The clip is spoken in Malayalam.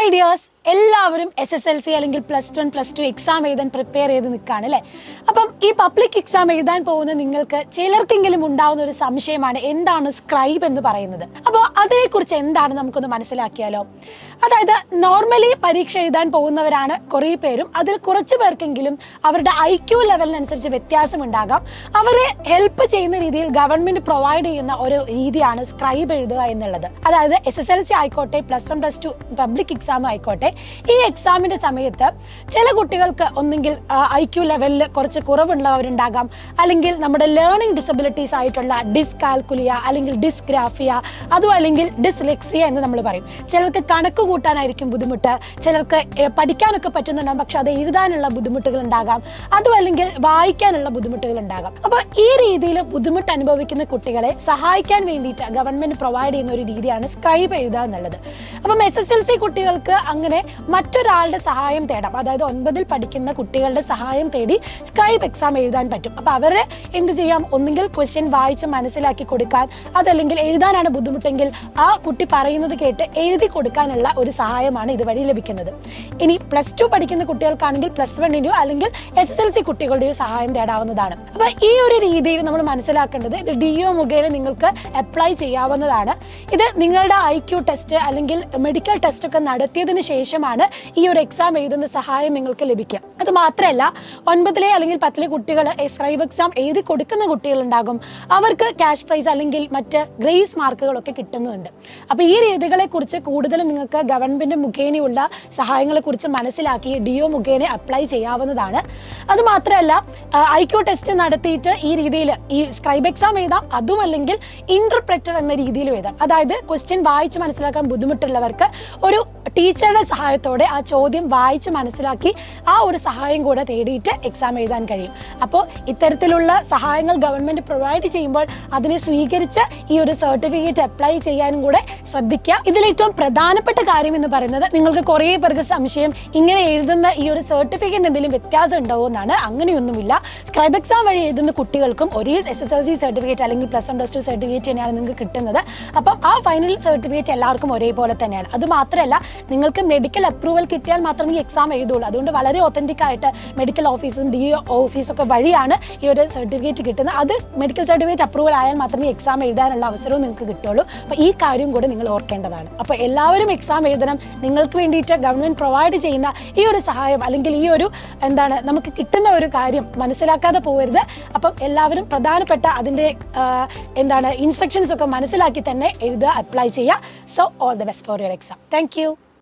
ഹായ് ഡിയേഴ്സ് എല്ലാവരും എസ് എസ് എൽ സി അല്ലെങ്കിൽ plus one plus two exam എഴുതാൻ പ്രിപ്പയർ ചെയ്ത് നിൽക്കുകയാണ് അല്ലേ അപ്പം ഈ പബ്ലിക് എക്സാം എഴുതാൻ പോകുന്ന നിങ്ങൾക്ക് ചിലർക്കെങ്കിലും ഉണ്ടാവുന്ന ഒരു സംശയമാണ് എന്താണ് സ്ക്രൈബ് എന്ന് പറയുന്നത് അപ്പോൾ അതിനെക്കുറിച്ച് എന്താണ് നമുക്കൊന്ന് മനസ്സിലാക്കിയാലോ അതായത് നോർമലി പരീക്ഷ എഴുതാൻ പോകുന്നവരാണ് കുറേ പേരും അതിൽ കുറച്ച് പേർക്കെങ്കിലും അവരുടെ ഐ ക്യു ലെവലിനനുസരിച്ച് വ്യത്യാസം ഉണ്ടാകാം അവരെ ഹെൽപ്പ് ചെയ്യുന്ന രീതിയിൽ ഗവൺമെന്റ് പ്രൊവൈഡ് ചെയ്യുന്ന ഒരു രീതിയാണ് സ്ക്രൈബ് എഴുതുക എന്നുള്ളത് അതായത് എസ് എസ് എൽ സി ആയിക്കോട്ടെ plus one plus two public exam ആയിക്കോട്ടെ ഈ എക്സാമിന്റെ സമയത്ത് ചില കുട്ടികൾക്ക് ഒന്നെങ്കിൽ ഐ ക്യു ലെവലിൽ കുറച്ച് കുറവുള്ളവരുണ്ടാകാം അല്ലെങ്കിൽ നമ്മുടെ ലേണിംഗ് ഡിസബിലിറ്റീസ് ആയിട്ടുള്ള ഡിസ്കാൽക്കുലിയ അല്ലെങ്കിൽ ഡിസ്ഗ്രാഫിയ അതും അല്ലെങ്കിൽ ഡിസ്ലെക്സിയ എന്ന് നമ്മൾ പറയും ചിലർക്ക് കണക്ക് കൂട്ടാനായിരിക്കും ബുദ്ധിമുട്ട് ചിലർക്ക് ഏ, പഠിക്കാനൊക്കെ പറ്റുന്നുണ്ടാകും പക്ഷെ അത് എഴുതാനുള്ള ബുദ്ധിമുട്ടുകൾ ഉണ്ടാകാം അതും അല്ലെങ്കിൽ വായിക്കാനുള്ള ബുദ്ധിമുട്ടുകൾ ഉണ്ടാകാം അപ്പോൾ ഈ രീതിയിൽ ബുദ്ധിമുട്ട് അനുഭവിക്കുന്ന കുട്ടികളെ സഹായിക്കാൻ വേണ്ടിയിട്ട് ഗവൺമെന്റ് പ്രൊവൈഡ് ചെയ്യുന്ന ഒരു രീതിയാണ് സ്ക്രൈബ് എഴുതുക എന്നുള്ളത് അപ്പം എസ് എസ് എൽ സി കുട്ടികൾക്ക് അങ്ങനെ മറ്റൊരാളുടെ സഹായം തേടാം അതായത് ഒൻപതിൽ പഠിക്കുന്ന കുട്ടികളുടെ സഹായം തേടി സ്ക്രൈബ് എക്സാം എഴുതാൻ പറ്റും അപ്പോൾ അവരെ എന്ത് ചെയ്യാം ഒന്നുകിൽ ക്വസ്റ്റ്യൻ വായിച്ച് മനസ്സിലാക്കി കൊടുക്കാൻ അതല്ലെങ്കിൽ എഴുതാനാണ് ബുദ്ധിമുട്ടെങ്കിൽ ആ കുട്ടി പറയുന്നത് കേട്ട് എഴുതി കൊടുക്കാനുള്ള ഒരു സഹായമാണ് ഇതുവഴി ലഭിക്കുന്നത് ഇനി പ്ലസ് ടു പഠിക്കുന്ന കുട്ടികൾക്കാണെങ്കിൽ പ്ലസ് വണ്ണിൻ്റെയോ അല്ലെങ്കിൽ എസ് എസ് എൽ സി കുട്ടികളുടെയോ സഹായം തേടാവുന്നതാണ് അപ്പോൾ ഈ ഒരു രീതിയിൽ നമ്മൾ മനസ്സിലാക്കേണ്ടത് ഇത് ഡി ഒ മുഖേന നിങ്ങൾക്ക് അപ്ലൈ ചെയ്യാവുന്നതാണ് ഇത് നിങ്ങളുടെ ഐ ക്യു ടെസ്റ്റ് അല്ലെങ്കിൽ മെഡിക്കൽ ടെസ്റ്റ് ഒക്കെ നടത്തിയതിന് ശേഷമാണ് ഈ ഒരു എക്സാം എഴുതുന്ന സഹായം നിങ്ങൾക്ക് ലഭിക്കുക അത് മാത്രമല്ല ഒൻപതിലെ അല്ലെങ്കിൽ പത്തിലെ കുട്ടികൾ സ്ക്രൈബ് എക്സാം എഴുതി കൊടുക്കുന്ന കുട്ടികളുണ്ടാകും അവർക്ക് ക്യാഷ് പ്രൈസ് അല്ലെങ്കിൽ മറ്റ് ഗ്രേസ് മാർക്കുകളൊക്കെ കിട്ടുന്നുണ്ട് അപ്പോൾ ഈ രീതികളെ കുറിച്ച് കൂടുതലും നിങ്ങൾക്ക് ഗവൺമെന്റ് മുഖേനയുള്ള സഹായങ്ങളെ കുറിച്ച് മനസ്സിലാക്കി ഡി ഒ മുഖേന അപ്ലൈ ചെയ്യാവുന്നതാണ് അത് മാത്രമല്ല ഐ ക്യു ടെസ്റ്റ് നടത്തിയിട്ട് ഈ രീതിയിൽ ഈ സ്ക്രൈബ് എക്സാം എഴുതാം അതും അല്ലെങ്കിൽ ഇന്റർപ്രറ്റർ എന്ന രീതിയിൽ എഴുതാം അതായത് ക്വസ്റ്റ്യൻ വായിച്ച് മനസ്സിലാക്കാൻ ബുദ്ധിമുട്ടുള്ളവർക്ക് ഒരു ടീച്ചറുടെ സഹായത്തോടെ ആ ചോദ്യം വായിച്ച് മനസ്സിലാക്കി ആ ഒരു സഹായം കൂടെ തേടിയിട്ട് എക്സാം എഴുതാൻ കഴിയും അപ്പോൾ ഇത്തരത്തിലുള്ള സഹായങ്ങൾ ഗവൺമെന്റ് പ്രൊവൈഡ് ചെയ്യുമ്പോൾ അതിനെ സ്വീകരിച്ച് ഈ ഒരു സർട്ടിഫിക്കറ്റ് അപ്ലൈ ചെയ്യാനും കൂടെ ശ്രദ്ധിക്കുക ഇതിൽ ഏറ്റവും പ്രധാനപ്പെട്ട കാര്യം എന്ന് പറയുന്നത് നിങ്ങൾക്ക് കുറേ പേർക്ക് സംശയം ഇങ്ങനെ എഴുതുന്ന ഈ ഒരു സർട്ടിഫിക്കറ്റ് എന്തെങ്കിലും വ്യത്യാസം ഉണ്ടാവുമോ എന്നാണ് അങ്ങനെയൊന്നുമില്ല സ്ക്രൈബ് എക്സാം വഴി എഴുതുന്ന കുട്ടികൾക്കും ഒരേ S S L C certificate അല്ലെങ്കിൽ plus one plus two certificate തന്നെയാണ് നിങ്ങൾക്ക് കിട്ടുന്നത് അപ്പം ആ ഫൈനൽ സർട്ടിഫിക്കറ്റ് എല്ലാവർക്കും ഒരേപോലെ തന്നെയാണ് അത് മാത്രമല്ല നിങ്ങൾക്ക് മെഡിക്കൽ അപ്രൂവൽ കിട്ടിയാൽ മാത്രമേ ഈ എക്സാം എഴുതുള്ളൂ അതുകൊണ്ട് വളരെ ഒത്തന്റിക് ആയിട്ട് മെഡിക്കൽ ഓഫീസും ഡി ഓഫീസൊക്കെ വഴിയാണ് ഈ ഒരു സർട്ടിഫിക്കറ്റ് കിട്ടുന്നത് അത് മെഡിക്കൽ സർട്ടിഫിക്കറ്റ് അപ്രൂവൽ ആയാൽ മാത്രമേ എക്സാം എഴുതാനുള്ള അവസരവും നിങ്ങൾക്ക് കിട്ടുള്ളൂ അപ്പോൾ ഈ കാര്യം കൂടെ നിങ്ങൾ ഓർക്കേണ്ടതാണ് അപ്പോൾ എല്ലാവരും എക്സാം എഴുതണം നിങ്ങൾക്ക് വേണ്ടിയിട്ട് ഗവൺമെന്റ് പ്രൊവൈഡ് ചെയ്യുന്ന ഈ ഒരു സഹായം അല്ലെങ്കിൽ ഈ ഒരു എന്താണ് നമുക്ക് കിട്ടുന്ന ഒരു കാര്യം മനസ്സിലാക്കാതെ പോകരുത് അപ്പം എല്ലാവരും പ്രധാനപ്പെട്ട അതിൻ്റെ ആ, എന്താണ് ഇൻസ്ട്രക്ഷൻസ് ഒക്കെ മനസ്സിലാക്കി തന്നെ എഴുതുക അപ്ലൈ ചെയ്യുക so all the best for your exam thank U